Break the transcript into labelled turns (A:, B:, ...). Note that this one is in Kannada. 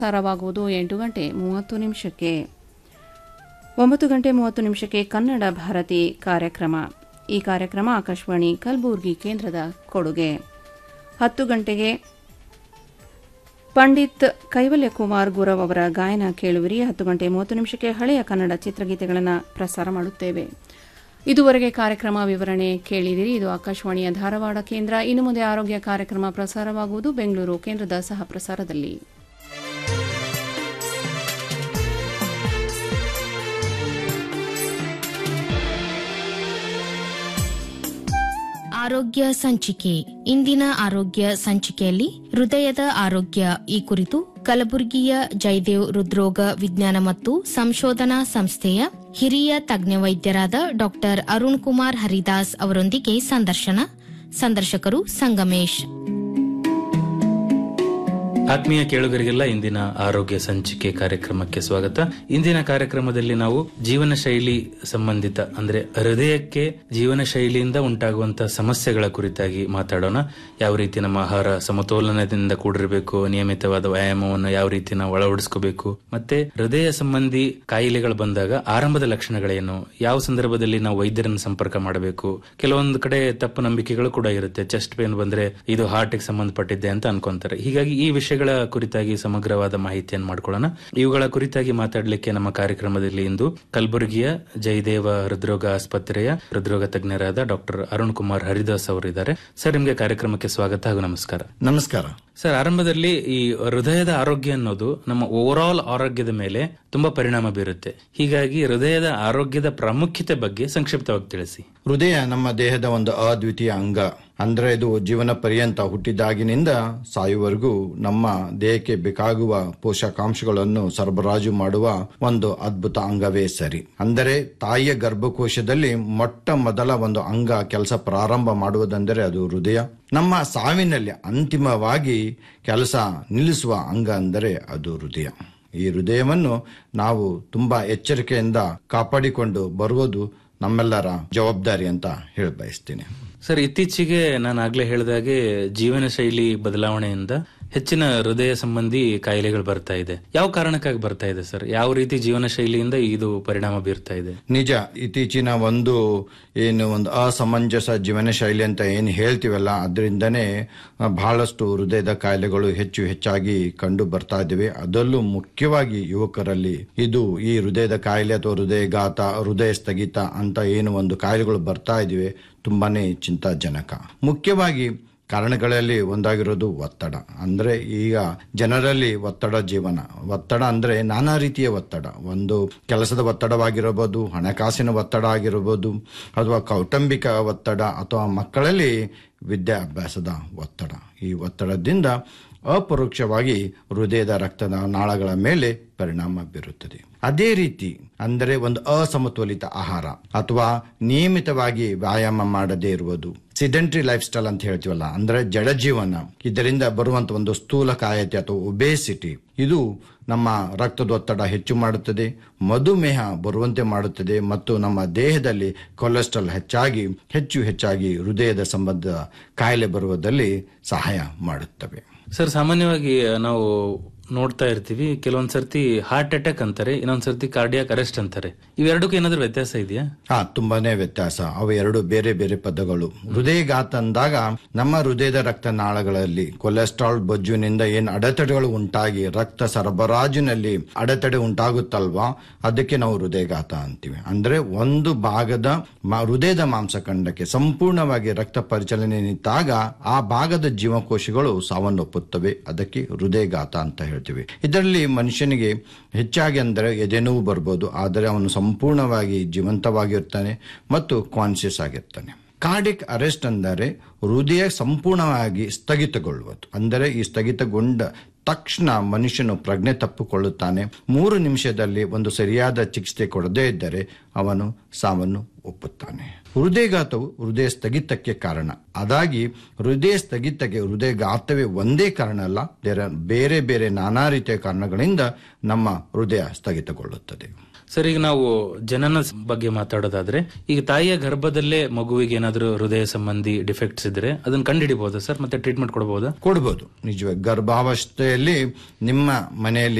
A: ಪ್ರಸಾರವಾಗುವುದು ಎಂಟು ಗಂಟೆ ಮೂವತ್ತು ನಿಮಿಷಕ್ಕೆ ಒಂಬತ್ತು ಗಂಟೆ ಮೂವತ್ತು ನಿಮಿಷಕ್ಕೆ ಕನ್ನಡ ಭಾರತಿ ಕಾರ್ಯಕ್ರಮ ಈ ಕಾರ್ಯಕ್ರಮ ಆಕಾಶವಾಣಿ ಕಲಬುರಗಿ ಕೇಂದ್ರದ ಕೊಡುಗೆ ಹತ್ತು ಗಂಟೆಗೆ ಪಂಡಿತ್ ಕೈವಲ್ಯ ಕುಮಾರ್ ಗುರವ್ ಅವರ ಗಾಯನ ಕೇಳುವಿರಿ ಹತ್ತು ಗಂಟೆ ಮೂವತ್ತು ನಿಮಿಷಕ್ಕೆ ಹಳೆಯ ಕನ್ನಡ ಚಿತ್ರಗೀತೆಗಳನ್ನು ಪ್ರಸಾರ ಮಾಡುತ್ತೇವೆ ಇದುವರೆಗೆ ಕಾರ್ಯಕ್ರಮ ವಿವರಣೆ ಕೇಳಿದಿರಿ ಇದು ಆಕಾಶವಾಣಿಯ ಧಾರವಾಡ ಕೇಂದ್ರ ಇನ್ನು ಮುಂದೆ ಆರೋಗ್ಯ ಕಾರ್ಯಕ್ರಮ ಪ್ರಸಾರವಾಗುವುದು ಬೆಂಗಳೂರು ಕೇಂದ್ರದ ಸಹ ಪ್ರಸಾರದಲ್ಲಿ
B: ಆರೋಗ್ಯ ಸಂಚಿಕೆ ಇಂದಿನ ಆರೋಗ್ಯ ಸಂಚಿಕೆಯಲ್ಲಿ ಹೃದಯದ ಆರೋಗ್ಯ ಈ ಕುರಿತು ಕಲಬುರಗಿಯ ಜಯದೇವ್ ಹೃದ್ರೋಗ ವಿಜ್ಞಾನ ಮತ್ತು ಸಂಶೋಧನಾ ಸಂಸ್ಥೆಯ ಹಿರಿಯ ತಜ್ಞ ವೈದ್ಯರಾದ ಡಾಕ್ಟರ್ ಅರುಣ್ ಕುಮಾರ್ ಹರಿದಾಸ್ ಅವರೊಂದಿಗೆ ಸಂದರ್ಶನ ಸಂದರ್ಶಕರು ಸಂಗಮೇಶ್
C: ಆತ್ಮೀಯ ಕೇಳುಗರಿಗೆಲ್ಲ ಇಂದಿನ ಆರೋಗ್ಯ ಸಂಚಿಕೆ ಕಾರ್ಯಕ್ರಮಕ್ಕೆ ಸ್ವಾಗತ ಇಂದಿನ ಕಾರ್ಯಕ್ರಮದಲ್ಲಿ ನಾವು ಜೀವನ ಶೈಲಿ ಸಂಬಂಧಿತ ಅಂದ್ರೆ ಹೃದಯಕ್ಕೆ ಜೀವನ ಶೈಲಿಯಿಂದ ಉಂಟಾಗುವಂತಹ ಸಮಸ್ಯೆಗಳ ಕುರಿತಾಗಿ ಮಾತಾಡೋಣ ಯಾವ ರೀತಿ ನಮ್ಮ ಆಹಾರ ಸಮತೋಲನದಿಂದ ಕೂಡಿರಬೇಕು ನಿಯಮಿತವಾದ ವ್ಯಾಯಾಮವನ್ನು ಯಾವ ರೀತಿ ನಾವು ಅಳವಡಿಸ್ಕೋಬೇಕು ಮತ್ತೆ ಹೃದಯ ಸಂಬಂಧಿ ಕಾಯಿಲೆಗಳು ಬಂದಾಗ ಆರಂಭದ ಲಕ್ಷಣಗಳೇನು ಯಾವ ಸಂದರ್ಭದಲ್ಲಿ ನಾವು ವೈದ್ಯರನ್ನು ಸಂಪರ್ಕ ಮಾಡಬೇಕು ಕೆಲವೊಂದು ಕಡೆ ತಪ್ಪು ನಂಬಿಕೆಗಳು ಕೂಡ ಇರುತ್ತೆ ಚೆಸ್ಟ್ ಪೇನ್ ಬಂದ್ರೆ ಇದು ಹಾರ್ಟ್ಗೆ ಸಂಬಂಧಪಟ್ಟಿದ್ದೆ ಅಂತ ಅನ್ಕೊಂತಾರೆ ಹೀಗಾಗಿ ಈ ವಿಷಯಗಳ ಕುರಿತಾಗಿ ಸಮಗ್ರವಾದ ಮಾಹಿತಿಯನ್ನು ಮಾಡ್ಕೊಳ್ಳೋಣ ಇವುಗಳ ಕುರಿತಾಗಿ ಮಾತಾಡಲಿಕ್ಕೆ ನಮ್ಮ ಕಾರ್ಯಕ್ರಮದಲ್ಲಿ ಇಂದು ಕಲಬುರಗಿಯ ಜಯದೇವ ಹೃದ್ರೋಗ ಆಸ್ಪತ್ರೆಯ ಹೃದ್ರೋಗ ತಜ್ಞರಾದ ಡಾಕ್ಟರ್ ಅರುಣ್ ಕುಮಾರ್ ಹರಿದಾಸ್ ಅವರಿದ್ದಾರೆ ಸರ್ ನಿಮಗೆ ಕಾರ್ಯಕ್ರಮಕ್ಕೆ ಸ್ವಾಗತ ಹಾಗೂ ನಮಸ್ಕಾರ
D: ನಮಸ್ಕಾರ
C: ಸರ್ ಆರಂಭದಲ್ಲಿ ಈ ಹೃದಯದ ಆರೋಗ್ಯ ಅನ್ನೋದು ನಮ್ಮ ಓವರ್ ಆಲ್ ಆರೋಗ್ಯದ ಮೇಲೆ ತುಂಬಾ ಪರಿಣಾಮ ಬೀರುತ್ತೆ ಹೀಗಾಗಿ ಹೃದಯದ ಆರೋಗ್ಯದ ಪ್ರಾಮುಖ್ಯತೆ ಬಗ್ಗೆ ಸಂಕ್ಷಿಪ್ತವಾಗಿ ತಿಳಿಸಿ
D: ಹೃದಯ ನಮ್ಮ ದೇಹದ ಒಂದು ಅದ್ವಿತೀಯ ಅಂಗ ಅಂದ್ರೆ ಇದು ಜೀವನ ಪರ್ಯಂತ ಹುಟ್ಟಿದಾಗಿನಿಂದ ಸಾಯುವವರೆಗೂ ನಮ್ಮ ದೇಹಕ್ಕೆ ಬೇಕಾಗುವ ಪೋಷಕಾಂಶಗಳನ್ನು ಸರಬರಾಜು ಮಾಡುವ ಒಂದು ಅದ್ಭುತ ಅಂಗವೇ ಸರಿ ಅಂದರೆ ತಾಯಿಯ ಗರ್ಭಕೋಶದಲ್ಲಿ ಮೊಟ್ಟ ಮೊದಲ ಒಂದು ಅಂಗ ಕೆಲಸ ಪ್ರಾರಂಭ ಮಾಡುವುದೆಂದರೆ ಅದು ಹೃದಯ ನಮ್ಮ ಸಾವಿನಲ್ಲಿ ಅಂತಿಮವಾಗಿ ಕೆಲಸ ನಿಲ್ಲಿಸುವ ಅಂಗ ಅಂದರೆ ಅದು ಹೃದಯ ಈ ಹೃದಯವನ್ನು ನಾವು ತುಂಬಾ ಎಚ್ಚರಿಕೆಯಿಂದ ಕಾಪಾಡಿಕೊಂಡು ಬರುವುದು ನಮ್ಮೆಲ್ಲರ ಜವಾಬ್ದಾರಿ ಅಂತ ಹೇಳ ಬಯಸ್ತೀನಿ
C: ಸರ್ ಇತ್ತೀಚೆಗೆ ನಾನು ಆಗ್ಲೇ ಹೇಳಿದಾಗೆ ಜೀವನ ಶೈಲಿ ಬದಲಾವಣೆಯಿಂದ ಹೆಚ್ಚಿನ ಹೃದಯ ಸಂಬಂಧಿ ಕಾಯಿಲೆಗಳು ಬರ್ತಾ ಇದೆ ಯಾವ ಕಾರಣಕ್ಕಾಗಿ ಬರ್ತಾ ಇದೆ ಸರ್ ಯಾವ ರೀತಿ ಜೀವನ ಶೈಲಿಯಿಂದ ಇದು ಪರಿಣಾಮ ಬೀರ್ತಾ ಇದೆ
D: ನಿಜ ಇತ್ತೀಚಿನ ಒಂದು ಏನು ಒಂದು ಅಸಮಂಜಸ ಜೀವನ ಶೈಲಿ ಅಂತ ಏನು ಹೇಳ್ತೀವಲ್ಲ ಅದರಿಂದನೇ ಬಹಳಷ್ಟು ಹೃದಯದ ಕಾಯಿಲೆಗಳು ಹೆಚ್ಚು ಹೆಚ್ಚಾಗಿ ಕಂಡು ಬರ್ತಾ ಇದ್ದೇವೆ ಅದರಲ್ಲೂ ಮುಖ್ಯವಾಗಿ ಯುವಕರಲ್ಲಿ ಇದು ಈ ಹೃದಯದ ಕಾಯಿಲೆ ಅಥವಾ ಹೃದಯಘಾತ ಹೃದಯ ಸ್ಥಗಿತ ಅಂತ ಏನು ಒಂದು ಕಾಯಿಲೆಗಳು ಬರ್ತಾ ಇದಿವೆ ತುಂಬಾನೇ ಚಿಂತಾಜನಕ ಮುಖ್ಯವಾಗಿ ಕಾರಣಗಳಲ್ಲಿ ಒಂದಾಗಿರೋದು ಒತ್ತಡ ಅಂದ್ರೆ ಈಗ ಜನರಲ್ಲಿ ಒತ್ತಡ ಜೀವನ ಒತ್ತಡ ಅಂದ್ರೆ ನಾನಾ ರೀತಿಯ ಒತ್ತಡ ಒಂದು ಕೆಲಸದ ಒತ್ತಡವಾಗಿರಬಹುದು ಹಣಕಾಸಿನ ಒತ್ತಡ ಆಗಿರಬಹುದು ಅಥವಾ ಕೌಟುಂಬಿಕ ಒತ್ತಡ ಅಥವಾ ಮಕ್ಕಳಲ್ಲಿ ವಿದ್ಯಾಭ್ಯಾಸದ ಒತ್ತಡ ಈ ಒತ್ತಡದಿಂದ ಅಪರೋಕ್ಷವಾಗಿ ಹೃದಯದ ರಕ್ತದ ನಾಳಗಳ ಮೇಲೆ ಪರಿಣಾಮ ಬೀರುತ್ತದೆ ಅದೇ ರೀತಿ ಅಂದರೆ ಒಂದು ಅಸಮತೋಲಿತ ಆಹಾರ ಅಥವಾ ನಿಯಮಿತವಾಗಿ ವ್ಯಾಯಾಮ ಮಾಡದೇ ಇರುವುದು ಸಿಡೆಂಟ್ರಿ ಲೈಫ್ ಸ್ಟೈಲ್ ಅಂತ ಹೇಳ್ತೀವಲ್ಲ ಅಂದ್ರೆ ಜಡ ಜೀವನ ಇದರಿಂದ ಬರುವಂತ ಒಂದು ಸ್ಥೂಲಕಾಯತೆ ಅಥವಾ ಒಬೇಸಿಟಿ ಇದು ನಮ್ಮ ರಕ್ತದೊತ್ತಡ ಹೆಚ್ಚು ಮಾಡುತ್ತದೆ ಮಧುಮೇಹ ಬರುವಂತೆ ಮಾಡುತ್ತದೆ ಮತ್ತು ನಮ್ಮ ದೇಹದಲ್ಲಿ ಕೊಲೆಸ್ಟ್ರಾಲ್ ಹೆಚ್ಚಾಗಿ ಹೆಚ್ಚು ಹೆಚ್ಚಾಗಿ ಹೃದಯದ ಸಂಬಂಧ ಕಾಯಿಲೆ ಬರುವುದರಲ್ಲಿ ಸಹಾಯ ಮಾಡುತ್ತವೆ
C: ಸರ್ ಸಾಮಾನ್ಯವಾಗಿ ನಾವು ನೋಡ್ತಾ ಇರ್ತೀವಿ ಕೆಲವೊಂದ್ ಸರ್ತಿ ಹಾರ್ಟ್ ಅಟ್ಯಾಕ್ ಅಂತಾರೆ ಇನ್ನೊಂದ್ ಸರ್ತಿ ಕಾರ್ಡಿಯಾಕ್ ಅರೆಸ್ಟ್ ಅಂತಾರೆ ಇವೆರಡಕ್ಕೂ ಏನಾದ್ರೂ ವ್ಯತ್ಯಾಸ ಇದೆಯಾ
D: ಹಾ ತುಂಬಾನೇ ವ್ಯತ್ಯಾಸ ಅವು ಎರಡು ಬೇರೆ ಬೇರೆ ಪದಗಳು ಹೃದಯಘಾತ ಅಂದಾಗ ನಮ್ಮ ಹೃದಯದ ರಕ್ತನಾಳಗಳಲ್ಲಿ ಕೊಲೆಸ್ಟ್ರಾಲ್ ಬೊಜ್ಜುನಿಂದ ಏನು ಅಡೆತಡೆಗಳು ಉಂಟಾಗಿ ರಕ್ತ ಸರಬರಾಜಿನಲ್ಲಿ ಅಡೆತಡೆ ಉಂಟಾಗುತ್ತಲ್ವಾ ಅದಕ್ಕೆ ನಾವು ಹೃದಯಘಾತ ಅಂತೀವಿ ಅಂದ್ರೆ ಒಂದು ಭಾಗದ ಮ- ಹೃದಯದ ಮಾಂಸಖಂಡಕ್ಕೆ ಸಂಪೂರ್ಣವಾಗಿ ರಕ್ತ ಪರಿಚಲನೆ ನಿಂತಾಗ ಆ ಭಾಗದ ಜೀವಕೋಶಗಳು ಸಾವನ್ನಪ್ಪುತ್ತವೆ ಅದಕ್ಕೆ ಹೃದಯಘಾತ ಅಂತ ಹೇಳ್ತೀವಿ ಇದರಲ್ಲಿ ಮನುಷ್ಯನಿಗೆ ಹೆಚ್ಚಾಗಿ ಅಂದರೆ ಎದೆನೋವು ಬರ್ಬೋದು ಆದರೆ ಅವನು ಸಂಪೂರ್ಣವಾಗಿ ಜೀವಂತವಾಗಿರ್ತಾನೆ ಮತ್ತು ಕಾನ್ಶಿಯಸ್ ಆಗಿರ್ತಾನೆ ಕಾರ್ಡಿಕ್ ಅರೆಸ್ಟ್ ಅಂದರೆ ಹೃದಯ ಸಂಪೂರ್ಣವಾಗಿ ಸ್ಥಗಿತಗೊಳ್ಳುವುದು ಅಂದರೆ ಈ ಸ್ಥಗಿತಗೊಂಡ ತಕ್ಷಣ ಮನುಷ್ಯನು ಪ್ರಜ್ಞೆ ತಪ್ಪಿಕೊಳ್ಳುತ್ತಾನೆ ಮೂರು ನಿಮಿಷದಲ್ಲಿ ಒಂದು ಸರಿಯಾದ ಚಿಕಿತ್ಸೆ ಕೊಡದೇ ಇದ್ದರೆ ಅವನು ಸಾವನ್ನು ಒಪ್ಪುತ್ತಾನೆ ಹೃದಯಘಾತವು ಹೃದಯ ಸ್ಥಗಿತಕ್ಕೆ ಕಾರಣ ಅದಾಗಿ ಹೃದಯ ಸ್ಥಗಿತಕ್ಕೆ ಹೃದಯಘಾತವೇ ಒಂದೇ ಕಾರಣ ಅಲ್ಲ ಬೇರೆ ಬೇರೆ ಬೇರೆ ನಾನಾ ರೀತಿಯ ಕಾರಣಗಳಿಂದ ನಮ್ಮ ಹೃದಯ ಸ್ಥಗಿತಗೊಳ್ಳುತ್ತದೆ
C: ಸರ್ ಈಗ ನಾವು ಜನನ ಸ್- ಬಗ್ಗೆ ಮಾತಾಡೋದಾದ್ರೆ ಈಗ ತಾಯಿಯ ಗರ್ಭದಲ್ಲೇ ಮಗುವಿಗೆ ಏನಾದರೂ ಹೃದಯ ಸಂಬಂಧಿ ಡಿಫೆಕ್ಟ್ಸ್ ಇದ್ರೆ ಅದನ್ನ ಕಂಡುಹಿಡಿಬಹುದಾ ಸರ್ ಮತ್ತೆ ಟ್ರೀಟ್ಮೆಂಟ್ ಕೊಡಬಹುದಾ
D: ಕೊಡ್ಬೋದು ನಿಜವಾಗಿ ಗರ್ಭಾವಸ್ಥೆಯಲ್ಲಿ ನಿಮ್ಮ ಮನೆಯಲ್ಲಿ